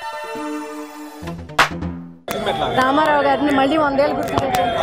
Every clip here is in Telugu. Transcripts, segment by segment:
రామారావు గారిని మళ్ళీ వందేళ్ళు గుర్తు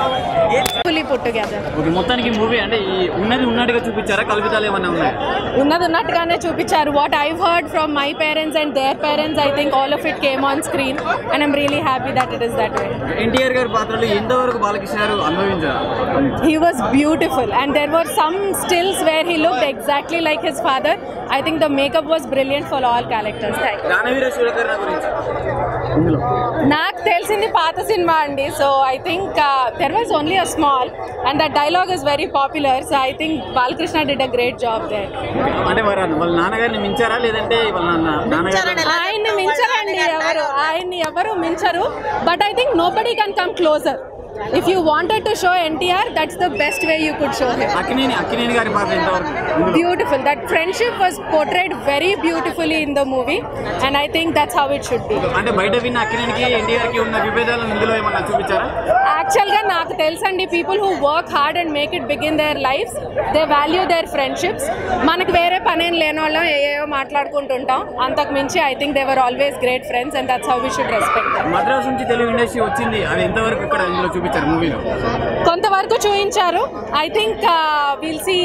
పులి పుట్ టుగెదర్ ఓకే మొత్తానికి మూవీ అంటే ఈ ఉన్నది ఉన్నట్టుగా చూపించారా కల్పితాలు ఏమన్నా ఉన్నాయి ఉన్నది ఉన్నట్టుగానే చూపించారు what I heard from my parents and their parents I think all of it came on screen and I'm really happy that it is that way NTR గారి పాత్రలు ఎంతవరకు బాలకృష్ణ గారు అనుభవించారు he was beautiful and there were some stills where he looked exactly like his father i think the makeup was brilliant for all characters Thank you. దానవీర శూరకర్ణ గురించి ఇందులో నాకు తెలిసింది పాత సినిమా అండి so I think there was only a small and that dialogue is very popular so I think Balakrishna did a great job there అంటే వారు వాళ్ళ నాన్నగారిని మించారా లేదంటే వాళ్ళ నాన్న నాన్నగారు ఆయన్ని మించరండి ఎవరు ఆయన్ని ఎవరు మించరు but I think nobody can come closer if you wanted to show NTR that's the best way you could show him Akkineni Akkineni గారి పాత్ర ఎంతవరకు ఇందులో beautiful that friendship was portrayed very beautifully in the movie and i think that's how it should be అంటే బయట విన్న అక్కినేనికి ఎన్టీఆర్ కి ఉన్న విభేదాలను ఇందులో ఏమన్నా చూపించారా యాక్చువల్గా నాకు తెలుసండి people who work hard and make it big in their life they value their friendships మనకు వేరే పనేం లేని వాళ్ళం ఏయో మాట్లాడుకుంటుంటాం అంతకు మించి I think they were always great friends and that's how we should respect Madras నుంచి తెలుగు ఇండస్ట్రీ వచ్చింది అది ఎంతవరకు ఇక్కడ ఇందులో చూపించారు మూవీలో కొంతవరకు చూపించారు ఐ థింక్ విల్ సి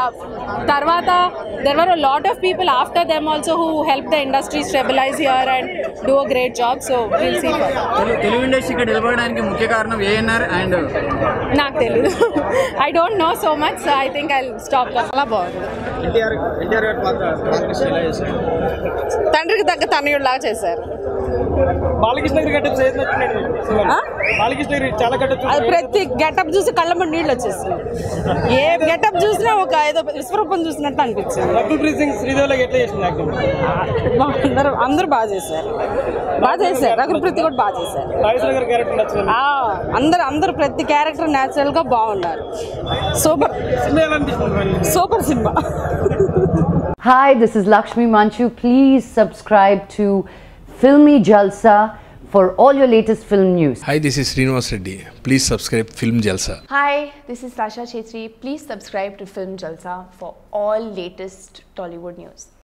తర్వాత there were lot of people after them also who help the industry stabilise here and do a great job so will see Telugu Telugu industry ఇక్కడ నిలబడడానికి ముఖ్య కారణం ఏఎన్ఆర్ అండ్ నాకు తెలీదు I don't know so much so I think I stop చాలా బాగుంది ఎన్టీఆర్ ఎన్టీఆర్ గారి పాత్ర బాలకృష్ణ ఎలా చేశారు తండ్రికి తగ్గ తనయుడులాగా చేశారు బాలకృష్ణ గారి గెటప్ ఏది నచ్చిందండి మీకు సినిమాలో? ఆ? బాలకృష్ణ గారి చాలా గెటప్ అది ప్రతి గెటప్ చూసి కళ్ళమ్మ నీళ్ళు వచ్చేసింది ఏ గెటప్ చూసినా ఒక ఏదో విశ్వరూపం చూసినట్టు అనిపించింది రఘుప్రీత్ సింగ్ శ్రీదేవిలో ఎట్లా చేసింది యాక్టింగ్ అందరూ అందరూ బాగా చేశారు బాగా చేశారు రఘుప్రీతి కూడా బాగా చేశారు నాగేశ్వర గారి క్యారెక్టర్ నచ్చింది ఆ, అందరు అందరు ప్రతి క్యారెక్టర్ న్యాచురల్ గా బాగున్నారు సూపర్ సినిమా ఎలా అనిపిస్తుంది మరి సూపర్ సినిమా Hi, this is Lakshmi Manchu. Please subscribe to Filmy Jalsa for all your latest film news. Hi, this is Srinivas Reddy. Please subscribe Film Jalsa. Hi, this is Sasha Chetri. Please subscribe to Film Jalsa for all latest Tollywood news.